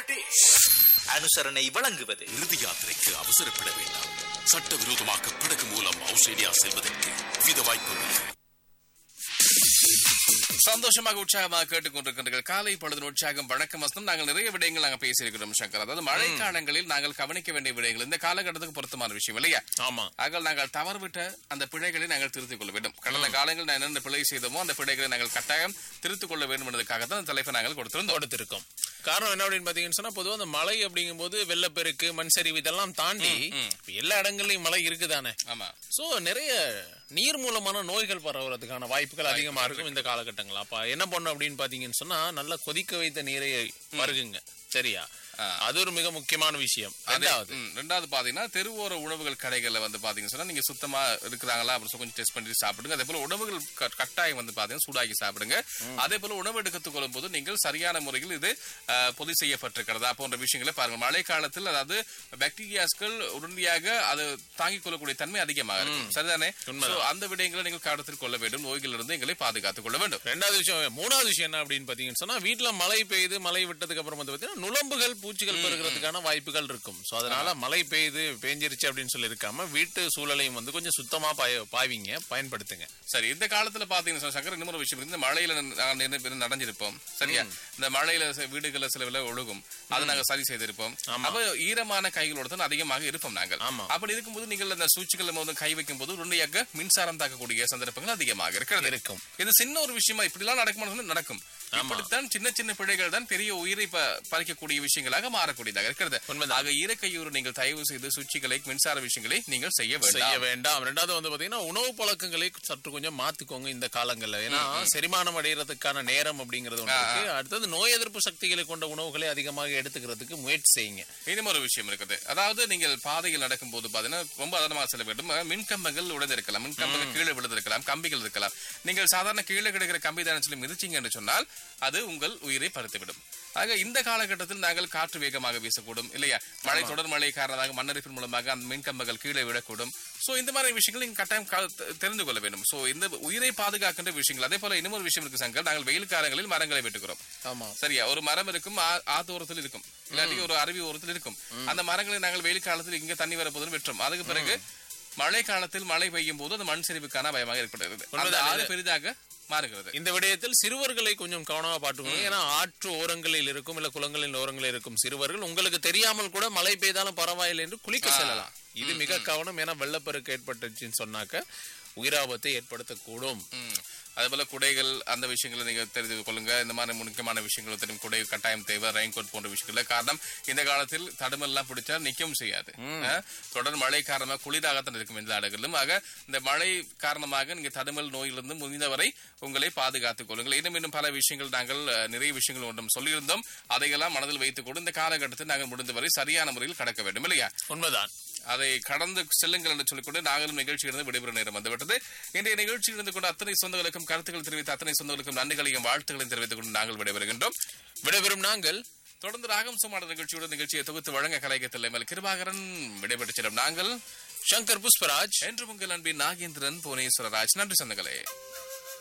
பிரதீஷ் அனுசரணை வழங்குவது இறுதி யாத்திரைக்கு அவசரப்பட வேண்டாம் சட்டவிரோதமாக படகு மூலம் ஆஸ்திரேலியா செல்வதற்கு வித வாய்ப்புள்ளது சந்தோஷமாக உற்சாகமாக கேட்டுக்கொண்டிருக்கின்றீர்கள் காலை பொழுது உற்சாகம் வணக்கம் வசனம் நாங்கள் நிறைய விடயங்கள் நாங்கள் பேசியிருக்கிறோம் சங்கர் அதாவது மழை காலங்களில் நாங்கள் கவனிக்க வேண்டிய விடயங்கள் இந்த காலகட்டத்துக்கு பொருத்தமான விஷயம் இல்லையா ஆமா ஆக நாங்கள் தவறுவிட்ட அந்த பிழைகளை நாங்கள் திருத்திக் கொள்ள வேண்டும் கடந்த காலங்களில் நான் என்னென்ன பிழை செய்தோமோ அந்த பிழைகளை நாங்கள் கட்டாயம் திருத்திக் கொள்ள வேண்டும் என்பதற்காக தான் அந்த தலைப்பை நாங்கள் கொடுத்திருந்தோம் கொடுத்திருக்கோம் காரணம் என்ன அப்படின்னு பாத்தீங்கன்னு சொன்னா பொதுவா அந்த மழை அப்படிங்கும்போது வெள்ளப்பெருக்கு மண் சரிவு இதெல்லாம் தாண்டி இப்ப எல்லா இடங்கள்லயும் மழை இருக்குதானே ஆமா சோ நிறைய நீர் மூலமான நோய்கள் பரவுறதுக்கான வாய்ப்புகள் அதிகமா இருக்கும் இந்த காலகட்டங்கள் அப்ப என்ன பண்ணும் அப்படின்னு பாத்தீங்கன்னு சொன்னா நல்லா கொதிக்க வைத்த நீரை பருகுங்க சரியா அது ஒரு மிக முக்கியமான விஷயம் ரெண்டாவது ம், ரெண்டாவது பாத்தீங்கன்னா தெருவோர உணவுகள் கடைகள்ல வந்து பாத்தீங்கன்னா சொன்னா நீங்க சுத்தமா இருக்கிறாங்களா அப்புறம் கொஞ்சம் டெஸ்ட் பண்ணி சாப்பிடுங்க அதே போல உணவுகள் க- கட்டாயம் வந்து பாத்தீங்கன்னா சூடாக்கி சாப்பிடுங்க அதே போல உணவு எடுத்துக் கொள்ளும் போது நீங்கள் சரியான முறையில் இது அஹ், பொதி செய்யப்பட்டிருக்கிறதா போன்ற விஷயங்களை பாருங்க மழை காலத்தில் அதாவது பாக்டீரியாஸ்கள் உடனடியாக அது தாங்கிக் கொள்ளக்கூடிய தன்மை அதிகமாக இருக்கும் சரிதானே So, அந்த விடயங்களை நீங்கள் கருத்தில் கொள்ள வேண்டும் நோய்களிலிருந்து எங்களை பாதுகாத்துக் கொள்ள வேண்டும் ரெண்டாவது விஷயம் மூணாவது விஷயம் என்ன அப்படின்னு பாத்தீங்கன்னு சொன்னா வீட்டுல மழை பெய்யுது மழை விட்டதுக்கு அப்புறம் வந்து பாத்தீங்கன்னா நுளம்புகள் பூச்சிகள் பெருகிறதுக்கான வாய்ப்புகள் இருக்கும் சோ அதனால மழை பெய்யுது பெஞ்சிருச்சு அப்படின்னு சொல்லி இருக்காம வீட்டு சூழலையும் வந்து கொஞ்சம் சுத்தமா பாய- பாய்வீங்க பயன்படுத்துங்க சரி இந்த காலத்துல பாத்தீங்கன்னா சொன்னா, சங்கர் இன்னொரு விஷயம் இருக்கு இந்த மழையில நாங்க நிறைய பேர் நனைஞ்சிருப்போம் சரியா இந்த மழையில சில வீடுகள்ல சில விலை ஒழுகும் அதை நாங்க சரி செய்திருப்போம் அப்ப ஈரமான கைகளோட தான் அதிகமாக இருப்போம் நாங்கள் ஆமா. அப்படி இருக்கும்போது நீங்கள் அந்த சூழ்ச்சிகள் வந்து கை வைக்கும் போது உடனடியாக மின்சாரம் தாக்கக்கூடிய சந்தர்ப்பங்கள் அதிகமாக இருக்கிறது இருக்கும். இது சின்ன ஒரு விஷயமா இப்படிலாம் நடக்குமா நடக்கும் இப்படித்தான் சின்ன சின்ன பிழைகள் தான் பெரிய உயிரை ப- பறிக்கக்கூடிய விஷயங்களாக மாறக்கூடியதாக இருக்கிறது உண்மைதான். ஆக ஈரக்கையூறு நீங்கள் தயவு செய்து சுவிட்சுகளை மின்சார விஷயங்களை நீங்கள் செய்ய செய்ய வேண்டாம் வேண்டாம் ரெண்டாவது வந்து பாத்தீங்கன்னா உணவு பழக்கங்களை சற்று கொஞ்சம் மாத்திக்கோங்க இந்த காலங்கள்ல ஏன்னா செரிமானம் அடைகிறதுக்கான நேரம் அப்படிங்கிறது ஒண்ணு இருக்கு அடுத்தது நோய் எதிர்ப்பு சக்திகளை கொண்ட உணவுகளை அதிகமாக எடுத்துக்கிறதுக்கு முயற்சி செய்யுங்க இன்னும் ஒரு விஷயம் இருக்குது அதாவது நீங்கள் பாதையில் நடக்கும் போது பாத்தீங்கன்னா ரொம்ப அதனமாக செல்ல வேண்டும் அஹ் மின்கம்பங்கள் உடைந்திருக்கலாம் மின்கம்பங்கள் கீழே விழுந்திருக்கலாம் கம்பிகள் இருக்கலாம் நீங்கள் சாதாரண கீழே கிடைக்கிற கம்பி தானே சொல்லி மிதிச்சீங்க என்று சொன்னால் அது உங்கள் உயிரை பறித்துவிடும் ஆக இந்த காலகட்டத்தில் நாங்கள் காற்று வேகமாக வீசக்கூடும் இல்லையா மழை தொடர் மழை காரணமாக மண்ணரிப்பின் மூலமாக அந்த மின்கம்பங்கள் கீழே விடக்கூடும் சோ இந்த மாதிரி விஷயங்கள் நீங்க கட்டாயம் கா- தெ- தெரிந்து கொள்ள வேண்டும் சோ இந்த உயிரை பாதுகாக்கின்ற விஷயங்கள் அதே போல இன்னொரு விஷயம் இருக்கு சங்கர் நாங்கள் வெயில் காலங்களில் மரங்களை வெட்டுகிறோம் ஆமா சரியா ஒரு மரம் இருக்கும் ஆ- ஆத்தோரத்தில் இருக்கும் இல்லாட்டி ஒரு அருவி ஓரத்தில் இருக்கும் அந்த மரங்களை நாங்கள் வெயில் காலத்தில் இங்க தண்ணி வரப்போதுன்னு வெட்டுறோம் அதுக்கு பிறகு மழை காலத்தில் மழை பெய்யும் போது அந்த மண் சரிவுக்கான பயமாக ஏற்படுகிறது அந்த உண்மைதான் ஆறு பெரிதாக மாறுகிறது இந்த விடயத்தில் சிறுவர்களை கொஞ்சம் கவனமா பாட்டுக்கணும் ஏன்னா ஆற்று ஓரங்களில் இருக்கும் இல்ல குளங்களின் ஓரங்களில் இருக்கும் சிறுவர்கள் உங்களுக்கு தெரியாமல் கூட மழை பெய்தாலும் பரவாயில்லை என்று குளிக்க செல்லலாம் இது மிக கவனம் ஏன்னா வெள்ளப்பெருக்கு ஏற்பட்டுச்சுன்னு சொன்னாக்க உயிராபத்தை ஏற்படுத்தக்கூடும் ம். அதே போல குடைகள் அந்த விஷயங்களை நீங்க தெரிந்து கொள்ளுங்க இந்த மாதிரி முக்கியமான விஷயங்கள் தெரியும் குடை கட்டாயம் தேவை ரெயின் கோட் போன்ற விஷயங்கள் காரணம் இந்த காலத்தில் தடுமெல்லாம் பிடிச்சா நிக்கவும் செய்யாது அஹ், தொடர் மழை காரணமாக குளிராகத்தான் இருக்கும் இந்த நாடுகளிலும் ஆக இந்த மழை காரணமாக நீங்க தடுமல் நோயிலிருந்து முடிந்தவரை உங்களை பாதுகாத்துக் கொள்ளுங்கள் இன்னும் இன்னும் பல விஷயங்கள் நாங்கள் அஹ், நிறைய விஷயங்கள் ஒன்றும் சொல்லியிருந்தோம் அதையெல்லாம் மனதில் வைத்துக் கொண்டு இந்த காலகட்டத்தில் நாங்கள் முடிந்தவரை சரியான முறையில் கடக்க வேண்டும் இல்லையா உண்மைதான் அதை கடந்து செல்லுங்கள் என்று சொல்லிக்கொண்டு நாங்களும் நிகழ்ச்சியிலிருந்து விடைபெறும் நேரம் வந்துவிட்டது இன்றைய நிகழ்ச்சியில் இருந்து கொண்டு அத்தனை சொந்தங்களுக்கும் கருத்துக்கள் தெரிவித்த அத்தனை சொந்தங்களுக்கும் நன்றிகளையும் வாழ்த்துக்களையும் தெரிவித்துக் கொண்டு நாங்கள் விடைபெறுகின்றோம் விடைபெறும் நாங்கள் தொடர்ந்து ராகம் சுமார நிகழ்ச்சியோட நிகழ்ச்சியை தொகுத்து வழங்க கலைக்கத்தில் எம்எல் கிருபாகரன் விடைபெற்று செல்லும் நாங்கள் சங்கர் புஷ்பராஜ் என்று உங்கள் அன்பின் நாகேந்திரன் புவனேஸ்வரராஜ் நன்றி சொந்தங்களே